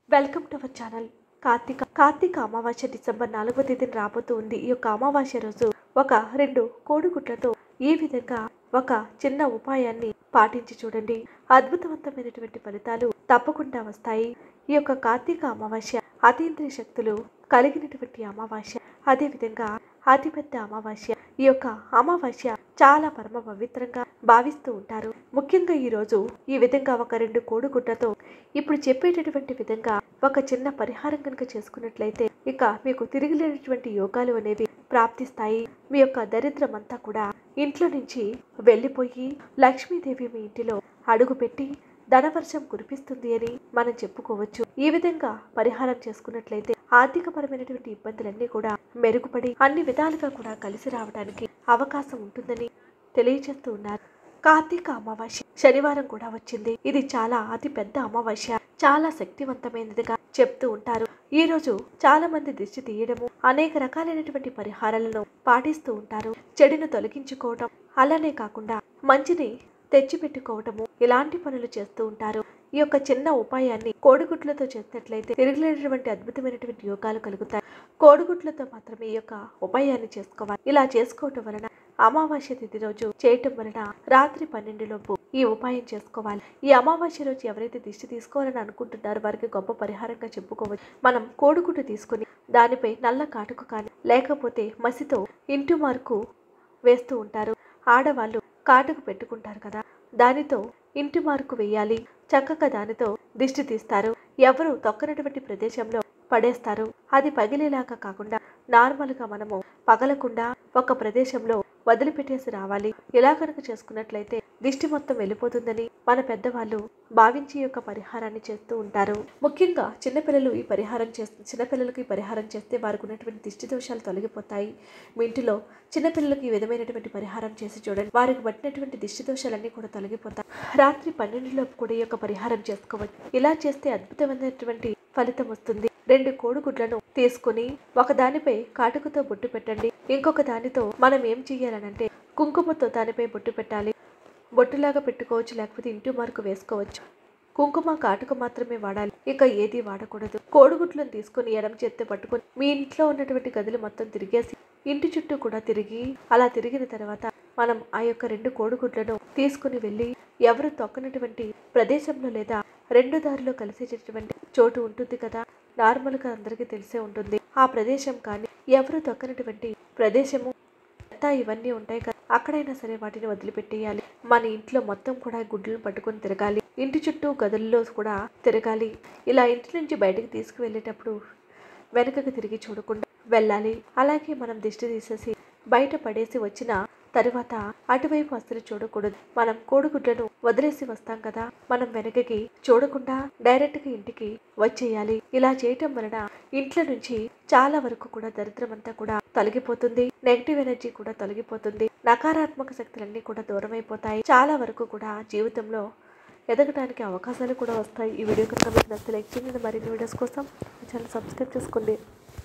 welcome to our channel Karthika Karthika Amavasya December నాలుగవ తేదీన రాబోతూ ఉంది ఈ యొక్క అమావాస్య రోజు ఒక రెండు కోడిగుడ్లతో ఈ విధంగా ఒక చిన్న ఉపాయాన్ని పాటించి చూడండి అద్భుతవంతమైనటువంటి ఫలితాలు తప్పకుండా వస్తాయి ఈ యొక్క కార్తీక అమావాస్య అతీంద్రియ శక్తులు కలిగినటువంటి అమావాస్య అదేవిధంగా అతిపెద్ద అమావాస్య ఈ యొక్క అమావాస్య చాలా పరమ పవిత్రంగా భావిస్తూ ఉంటారు ముఖ్యంగా ఈ రోజు ఈ విధంగా ఒక రెండు కోడిగుడ్లతో ఇప్పుడు చెప్పేటటువంటి విధంగా ఒక చిన్న పరిహారం కనుక చేసుకున్నట్లయితే ఇక మీకు తిరిగిలేనటువంటి యోగాలు అనేవి ప్రాప్తిస్తాయి మీ యొక్క దరిద్రం అంతా కూడా ఇంట్లో నుంచి వెళ్ళిపోయి లక్ష్మీదేవి మీ ఇంటిలో అడుగుపెట్టి ధనవర్షం కురిపిస్తుంది అని మనం చెప్పుకోవచ్చు ఈ విధంగా పరిహారం చేసుకున్నట్లయితే ఆర్థికపరమైనటువంటి ఇబ్బందులన్నీ కూడా మెరుగుపడి అన్ని విధాలుగా కూడా కలిసి రావడానికి అవకాశం ఉంటుందని తెలియజేస్తూ ఉన్నారు కార్తీక అమావాస్య శనివారం కూడా వచ్చింది ఇది చాలా అతి పెద్ద అమావాస్య చాలా శక్తివంతమైనదిగా చెప్తూ ఉంటారు ఈ రోజు చాలా మంది దిష్టి తీయడము అనేక రకాలైనటువంటి పరిహారాలను పాటిస్తూ ఉంటారు చెడును తొలగించుకోవటం అలానే కాకుండా మంచిని తెచ్చిపెట్టుకోవటము ఇలాంటి పనులు చేస్తూ ఉంటారు ఈ యొక్క చిన్న ఉపాయాన్ని కోడిగుడ్లతో చేసినట్లయితే తిరగలేనటువంటి అద్భుతమైనటువంటి యోగాలు కలుగుతాయి కోడిగుడ్లతో మాత్రమే ఈ యొక్క ఉపాయాన్ని చేసుకోవాలి ఇలా చేసుకోవటం వలన అమావాస్య తిథి రోజు చేయటం వలన రాత్రి పన్నెండు లోపు ఈ ఉపాయం చేసుకోవాలి ఈ అమావాస్య రోజు ఎవరైతే దిష్టి తీసుకోవాలని అనుకుంటున్నారో వారికి గొప్ప పరిహారంగా చెప్పుకోవచ్చు మనం కోడిగుడ్డు తీసుకుని దానిపై నల్ల కాటుకు కానీ లేకపోతే మసితో ఇంటి మార్కు వేస్తూ ఉంటారు ఆడవాళ్ళు కాటుకు పెట్టుకుంటారు కదా దానితో ఇంటి మార్కు వేయాలి చక్కగా దానితో దిష్టి తీస్తారు ఎవరు తొక్కనటువంటి ప్రదేశంలో పడేస్తారు అది పగిలేలాగా కాకుండా నార్మల్గా మనము పగలకుండా ఒక ప్రదేశంలో వదిలిపెట్టేసి రావాలి ఇలా కనుక చేసుకున్నట్లయితే దిష్టి మొత్తం వెళ్ళిపోతుందని మన పెద్దవాళ్ళు భావించి ఈ యొక్క పరిహారాన్ని చేస్తూ ఉంటారు ముఖ్యంగా చిన్నపిల్లలు ఈ పరిహారం చేస్తే చిన్నపిల్లలకు ఈ పరిహారం చేస్తే వారికి ఉన్నటువంటి దిష్టి దోషాలు తొలగిపోతాయి మీ ఇంటిలో చిన్నపిల్లలకు ఈ విధమైనటువంటి పరిహారం చేసి చూడండి వారికి పట్టినటువంటి దిష్టి దోషాలన్నీ కూడా తొలగిపోతాయి రాత్రి పన్నెండులోపు కూడా ఈ యొక్క పరిహారం చేసుకోవచ్చు ఇలా చేస్తే అద్భుతమైనటువంటి ఫలితం వస్తుంది రెండు కోడిగుడ్లను తీసుకుని ఒక దానిపై కాటుకతో బొట్టు పెట్టండి ఇంకొక దానితో మనం ఏం చెయ్యాలనంటే కుంకుమతో దానిపై బొట్టు పెట్టాలి బొట్టులాగా పెట్టుకోవచ్చు లేకపోతే ఇంటి మార్కు వేసుకోవచ్చు కుంకుమ కాటుక మాత్రమే వాడాలి ఇక ఏది వాడకూడదు కోడిగుడ్లను తీసుకుని ఎడమ చేత్తో పట్టుకొని మీ ఇంట్లో ఉన్నటువంటి గదులు మొత్తం తిరిగేసి ఇంటి చుట్టూ కూడా తిరిగి అలా తిరిగిన తర్వాత మనం ఆ యొక్క రెండు కోడిగుడ్లను తీసుకుని వెళ్ళి ఎవరు తొక్కనటువంటి ప్రదేశంలో లేదా రెండు దారిలో కలిసేటటువంటి చోటు ఉంటుంది కదా నార్మల్గా అందరికీ తెలిసే ఉంటుంది ఆ ప్రదేశం కానీ ఎవరు తొక్కనటువంటి ప్రదేశము చెత్త ఇవన్నీ ఉంటాయి కదా అక్కడైనా సరే వాటిని వదిలిపెట్టేయాలి మన ఇంట్లో మొత్తం కూడా గుడ్లను పట్టుకొని తిరగాలి ఇంటి చుట్టూ గదుల్లో కూడా తిరగాలి ఇలా ఇంటి నుంచి బయటకు తీసుకువెళ్ళేటప్పుడు వెనుకకు తిరిగి చూడకుండా వెళ్ళాలి అలాగే మనం దిష్టి తీసేసి బయట పడేసి వచ్చిన తరువాత అటువైపు అసలు చూడకూడదు మనం కోడిగుడ్లను వదిలేసి వస్తాం కదా మనం వెనకకి చూడకుండా డైరెక్ట్ గా ఇంటికి వచ్చేయాలి ఇలా చేయటం వలన ఇంట్లో నుంచి చాలా వరకు కూడా దరిద్రం అంతా కూడా తొలగిపోతుంది నెగిటివ్ ఎనర్జీ కూడా తొలగిపోతుంది నకారాత్మక శక్తులన్నీ కూడా దూరం అయిపోతాయి చాలా వరకు కూడా జీవితంలో ఎదగడానికి అవకాశాలు కూడా వస్తాయి ఈ వీడియో కనుక మీకు నచ్చితే లైక్ చేయండి మరిన్ని వీడియోస్ కోసం ఛానల్ సబ్స్క్రైబ్ చేసుకోండి